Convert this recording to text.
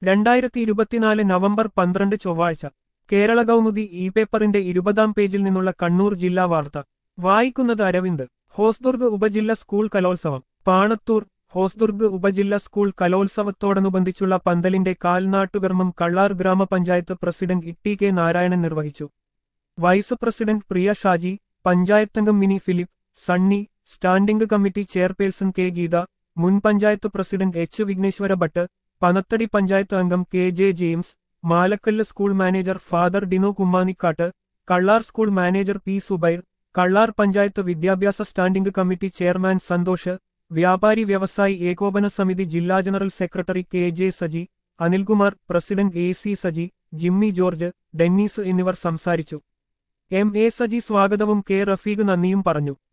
രണ്ടായിരത്തി ഇരുപത്തിനാല് നവംബർ പന്ത്രണ്ട് ചൊവ്വാഴ്ച കേരള കൗമുദി ഇ പേപ്പറിന്റെ ഇരുപതാം പേജിൽ നിന്നുള്ള കണ്ണൂർ ജില്ലാ വാർത്ത വായിക്കുന്നത് അരവിന്ദ് ഹോസ്ദുർഗ് ഉപജില്ല സ്കൂൾ കലോത്സവം പാണത്തൂർ ഹോസ്ദുർഗ് ഉപജില്ല സ്കൂൾ കലോത്സവത്തോടനുബന്ധിച്ചുള്ള പന്തലിന്റെ കാൽനാട്ടുകർമ്മം കള്ളാർ ഗ്രാമപഞ്ചായത്ത് president E T K Narayanan നിർവഹിച്ചു വൈസ് പ്രസിഡന്റ് പ്രിയ ഷാജി പഞ്ചായത്തംഗം Mini Philip Sunny standing committee chairperson K Geetha മുൻ പഞ്ചായത്ത് പ്രസിഡന്റ് എച്ച് വിഘ്നേശ്വര ഭട്ട് പനത്തടി പഞ്ചായത്ത് അംഗം K J James Malakkallu school manager father Dino Kummanikkattu Kallar school manager P Zubair Kallar panchayat വിദ്യാഭ്യാസ സ്റ്റാൻഡിംഗ് കമ്മിറ്റി ചെയർമാൻ സന്തോഷ് വ്യാപാരി വ്യവസായി ഏകോപന സമിതി ജില്ലാ general secretary K J Saji Anilkumar president A C Saji Jimmy George Dennis എന്നിവർ സംസാരിച്ചു എം എ സജി സ്വാഗതവും കെ റഫീഖ് നന്ദിയും പറഞ്ഞു